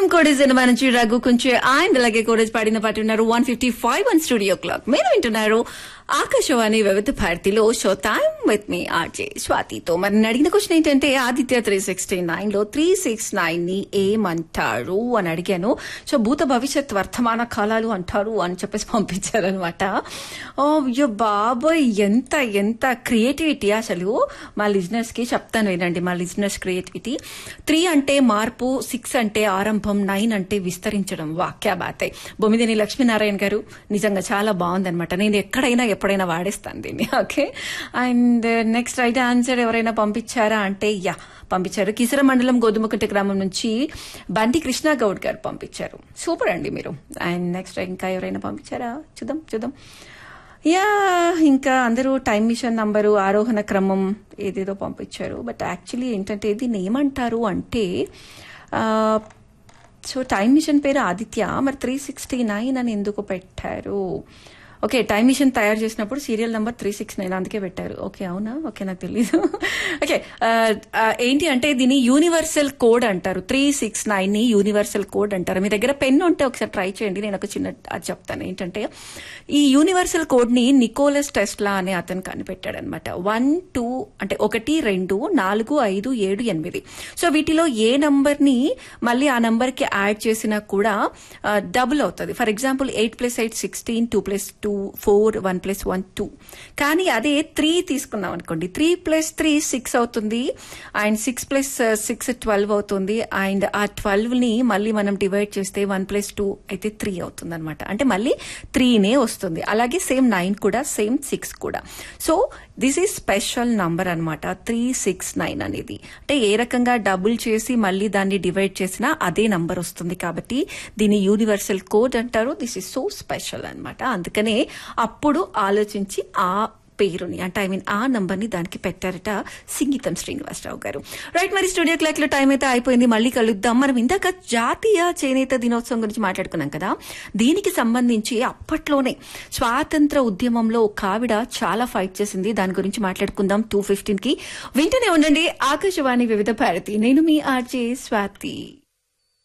same కోడేజ్ cinema నుంచి రఘు కొంచెం ఆయన అలాగే కోడేజ్ పాడిన పాట ఉన్నారు one fifty five one studio clock మీరు వింటున్నారు ఆకాశవాణి వివిధ భారతిలో షో టైమ్ విత్ మీ ఆర్జే స్వాతితో మరి నేను అడిగిన క్వశ్చన్ ఏంటంటే ఆదిత్య త్రీ సిక్స్టీ నైన్ లో త్రీ సిక్స్ నైన్ ని ఏమంటారు అని అడిగాను సో భూత భవిష్యత్ వర్తమాన కాలాలు అంటారు అని చెప్పేసి పంపించారనమాట ఓ అయ్యో బాబోయ్ ఎంత ఎంత క్రియేటివిటీ అసలు మా లిజినెస్ కి చెప్తాను వినండి మా లిజినెస్ క్రియేటివిటీ త్రీ అంటే మార్పు సిక్స్ అంటే ఆరంభం నైన్ అంటే విస్తరించడం వాక్యా బాతే బొమ్మిదిని లక్ష్మీనారాయణ గారు నిజంగా చాలా బాగుందన్నమాట నేను ఎక్కడైనా ఎప్పుడైనా వాడేస్తాను దీన్ని okay and next right answer ఎవరైనా పంపించారా అంటే యా పంపించారు కిసర మండలం గోధుమకుంట గ్రామం నుంచి బండి కృష్ణ గౌడ్ గారు పంపించారు సూపర్ అండి మీరు అండ్ నెక్స్ట్ ఇంకా ఎవరైనా పంపించారా చూద్దాం చూద్దాం యా ఇంకా అందరూ టైం మిషన్ నంబరు ఆరోహణ క్రమం ఏదేదో పంపించారు బట్ యాక్చువల్లీ ఏంటంటే దీన్ని ఏమంటారు అంటే ఆ, సో టైం మిషన్ పేరు ఆదిత్య మరి త్రీ సిక్స్టీ నైన్ అని ఎందుకు పెట్టారు ఓకే టైం మిషన్ తయారు చేసినప్పుడు serial number three six nine అందుకే పెట్టారు ఓకే అవునా ఓకే నాకు తెలీదు ఓకే ఆ, ఆ, ఏంటి అంటే దీన్ని యూనివర్సల్ కోడ్ అంటారు త్రీ సిక్స్ నైన్ ని యూనివర్సల్ కోడ్ అంటారు మీ దగ్గర పెన్ ఉంటే ఒకసారి ట్రై చేయండి నేను ఒక చిన్న అది చెప్తాను ఏంటంటే ఈ యూనివర్సల్ కోడ్ ని నికోలస్ టెస్లా అనే అతను కనిపెట్టాడు అనమాట వన్ టూ అంటే ఒకటి రెండు నాలుగు ఐదు ఏడు ఎనిమిది సో వీటిలో ఏ నంబర్ ని మళ్ళీ ఆ నంబర్ కి యాడ్ చేసినా కూడా డబుల్ అవుతుంది for example eight plus eight sixteen two plus two four one plus one two కానీ అదే త్రీ తీసుకున్నాం అనుకోండి త్రీ ప్లస్ త్రీ సిక్స్ అవుతుంది and six plus six twelve అవుతుంది అండ్ ఆ ట్వెల్వ్ ని మళ్ళీ మనం డివైడ్ చేస్తే వన్ ప్లస్ టూ అయితే త్రీ అవుతుంది అనమాట అంటే మళ్ళీ త్రీనే వస్తుంది అలాగే సేమ్ నైన్ కూడా సేమ్ సిక్స్ కూడా so this is special number అనమాట త్రీ సిక్స్ నైన్ అనేది అంటే ఏ రకంగా డబుల్ చేసి మళ్ళీ దాన్ని డివైడ్ చేసినా అదే నంబర్ వస్తుంది కాబట్టి దీన్ని యూనివర్సల్ కోడ్ అంటారు దిస్ ఇస్ సో స్పెషల్ అన్నమాట అందుకనే అప్పుడు ఆలోచించి ఆ పేరుని అంటే ఐ మీన్ ఆ నంబర్ ని దానికి పెట్టారట సింగీతం శ్రీనివాసరావు గారు రైట్ మరి స్టూడియో క్లాక్ లో టైం అయితే అయిపోయింది మళ్ళీ కలుద్దాం మనం ఇందాక జాతీయ చేనేత దినోత్సవం గురించి మాట్లాడుకున్నాం కదా దీనికి సంబంధించి అప్పట్లోనే స్వాతంత్ర ఉద్యమంలో ఒక ఆవిడ చాలా ఫైట్ చేసింది దాని గురించి మాట్లాడుకుందాం టూ ఫిఫ్టీన్ కి వింటూనే ఉండండి ఆకాశవాణి వివిధ భారతి నేను మీ ఆర్జే స్వాతి